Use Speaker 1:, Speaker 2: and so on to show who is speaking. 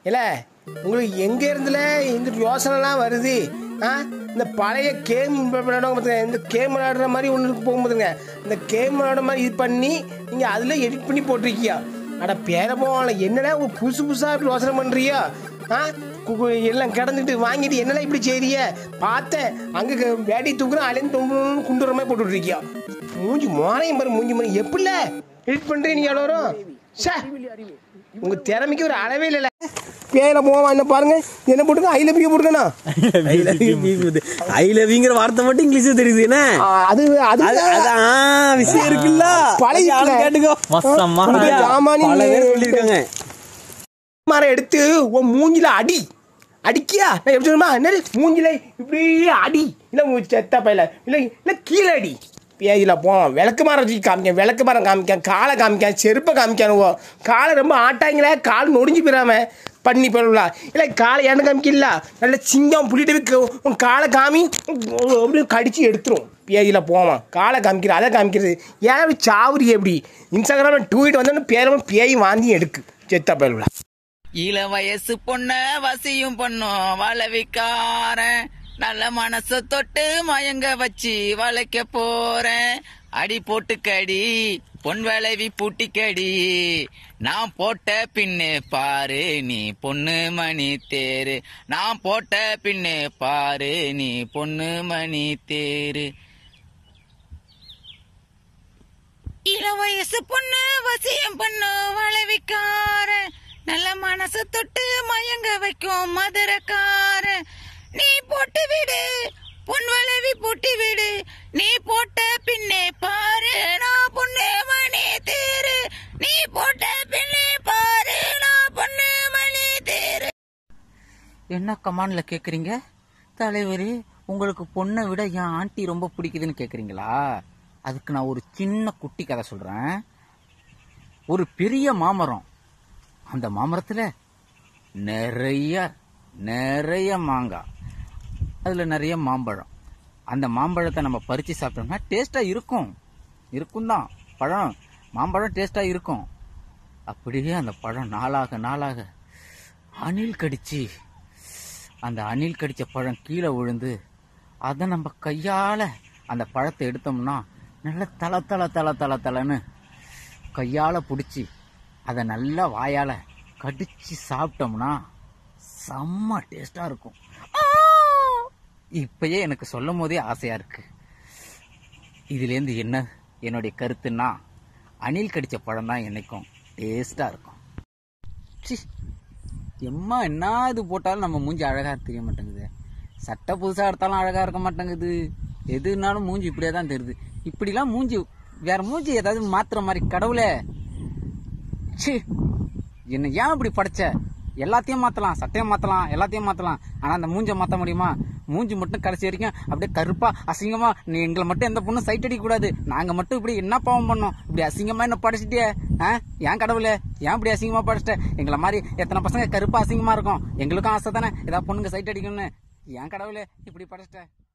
Speaker 1: இல்ல உங்களுக்கு எங்க இருந்துல இந்த யோசனைலாம் வருது ஆ இந்த பழைய கேம் விளையாடுவாங்க பார்த்துங்க இந்த கேம் விளையாடுற மாதிரி ஒன்று போகும்போதுங்க இந்த கேம் விளையாடுற மாதிரி இது பண்ணி நீங்கள் அதில் எடிட் பண்ணி போட்டிருக்கியா அட பேரமோல என்னடா ஒரு புதுசு புதுசாக இப்படி யோசனை பண்ணுறியா ஆ கு- கு- எல்லாம் கிடந்துட்டு வாங்கிட்டு என்னடா இப்படி செய்றிய பார்த்தேன் அங்கே வேட்டி தூக்குறேன் அலையும் தொங்குன்னு குண்டுற மாதிரி போட்டு விட்ருக்கியா மூஞ்சி மோனையும் பாரு மூஞ்சி மாதிரி எப்படில எடிட் பண்ணுறீங்க நீங்கள் எவ்வளோ வரும் சே உங்க திறமைக்கு ஒரு அளவே இல்லைல்ல பேர போவா என்ன பாருங்க என்ன போட்டுங்க ஐ லவ் யூ போட்டுக்கணும்
Speaker 2: ஐ லவ்ங்கிற வார்த்தை மட்டும் இங்கிலீஷ்ல தெரியுது என்ன
Speaker 1: அது அது
Speaker 2: அது அதான் விஷயம் இருக்குல்ல
Speaker 1: பழகிக்கல.
Speaker 2: அது ஆளு கேட்டுக்கோ
Speaker 3: மொத்தமா.
Speaker 1: உங்க ஜாமானி
Speaker 2: பல பேர் சொல்லியிருக்காங்க
Speaker 1: மரம் எடுத்து உன் மூஞ்சில அடி அடிக்கியா நான் எப்படி சொல்லுமா என்னது மூஞ்சில இப்படி அடி இல்லை உன் செத்த பையில இல்லை இல்லை கீழே அடி பேஜில் போ விளக்கு மரம் வச்சு காமிக்க விளக்கு மரம் காமிக்க காலை காமிக்க செருப்பை காமிக்கானுவோ காலை ரொம்ப ஆட்டாங்களே கால் நொடிஞ்சு போயிடாம பண்ணி போயிடலாம் இல்லை காலை ஏன்னு காமிக்கல நல்ல சிங்கம் புள்ளிட்டு உன் காலை காமி அப்படி கடிச்சு எடுத்துரும் பேஜில் போவான் காலை காமிக்கிற அதை காமிக்கிறது ஏன் இப்படி சாவுரி எப்படி இன்ஸ்டாகிராமில் டூயிட் வந்தோன்னு பேரும் பேய் வாந்தி எடுக்கு செத்த பயிலுலா
Speaker 4: இள வயசு பொண்ண வசியும் பொண்ணும் வளவிக்காரன் நல்ல மனச தொட்டு மயங்க வச்சு வளைக்க போறேன் அடி போட்டுக்கடி பொன் விளைவி பூட்டிக்கடி நான் போட்ட பின்னு பாரு நீ பொண்ணு மணி தேரு நான் போட்ட பின்னு பாரு நீ பொண்ணு மணி தேரு இள வயசு பொண்ணு வசியம் பொண்ணு வளவிக்கார நல்ல மனசு தொட்டு மயங்க வைக்கும் மதுரக்கார நீ போட்டு விடு பொன் வளவி போட்டு விடு நீ போட்ட பின்னே பாரு நான் பொண்ணு மணி தேரு நீ போட்ட பின்னே பாரு நான் பொண்ணு மணி தேரு என்ன கமாண்ட்ல கேக்குறீங்க தலைவரே உங்களுக்கு பொண்ணை விட என் ஆண்டி ரொம்ப பிடிக்குதுன்னு கேக்குறீங்களா அதுக்கு நான் ஒரு சின்ன குட்டி கதை சொல்றேன் ஒரு பெரிய மாமரம் அந்த மாமரத்துல நிறைய நிறைய மாங்காய் அதுல நிறைய மாம்பழம் அந்த மாம்பழத்தை நம்ம பறிச்சு சாப்பிட்டோம்னா டேஸ்டா இருக்கும் இருக்கும் தான் பழம் மாம்பழம் டேஸ்டா இருக்கும் அப்படியே அந்த பழம் நாளாக நாளாக அணில் கடிச்சு அந்த அணில் கடிச்ச பழம் கீழே விழுந்து அதை நம்ம கையால அந்த பழத்தை எடுத்தோம்னா நல்ல தல தல தல தல தலன்னு கையால பிடிச்சி அதை நல்லா வாயால கடிச்சு சாப்பிட்டோம்னா செம்ம டேஸ்டா இருக்கும் ஆ! இப்பயே எனக்கு சொல்லும் போதே ஆசையா இருக்கு இதுலேருந்து என்ன என்னுடைய கருத்துன்னா அணில் கடிச்ச பழம் தான் என்னைக்கும் டேஸ்டா இருக்கும் ச்சீ எம்மா என்ன இது போட்டாலும் நம்ம மூஞ்சி அழகா தெரிய மாட்டேங்குது சட்டை புதுசா எடுத்தாலும் அழகா இருக்க மாட்டேங்குது எதுனாலும் மூஞ்சி இப்படியே தான் தெரியுது இப்படிலாம் மூஞ்சி வேற மூஞ்சி ஏதாவது மாத்துற மாதிரி கடவுளே ச்சீ என்ன ஏன் இப்படி படைச்ச எல்லாத்தையும் மாத்தலாம் சட்டையும் மாத்தலாம் எல்லாத்தையும் மாத்தலாம் ஆனா அந்த மூஞ்ச மாத்த முடியுமா மூஞ்சி மட்டும் கடைசி வரைக்கும் அப்படியே கருப்பா அசிங்கமா நீ எங்களை மட்டும் எந்த பொண்ணும் சைட் அடிக்க கூடாது நாங்க மட்டும் இப்படி என்ன பாவம் பண்ணோம் இப்படி அசிங்கமா என்ன படைச்சிட்டியே ஆ? ஏன் கடவுளே ஏன் இப்படி அசிங்கமா படைச்சிட்ட எங்களை மாதிரி எத்தனை பசங்க கருப்பா அசிங்கமா இருக்கும் எங்களுக்கும் ஆசை தானே ஏதாவது பொண்ணுங்க சைட் அடிக்கணும்னு ஏன் கடவுளே இப்படி படைச்சிட்ட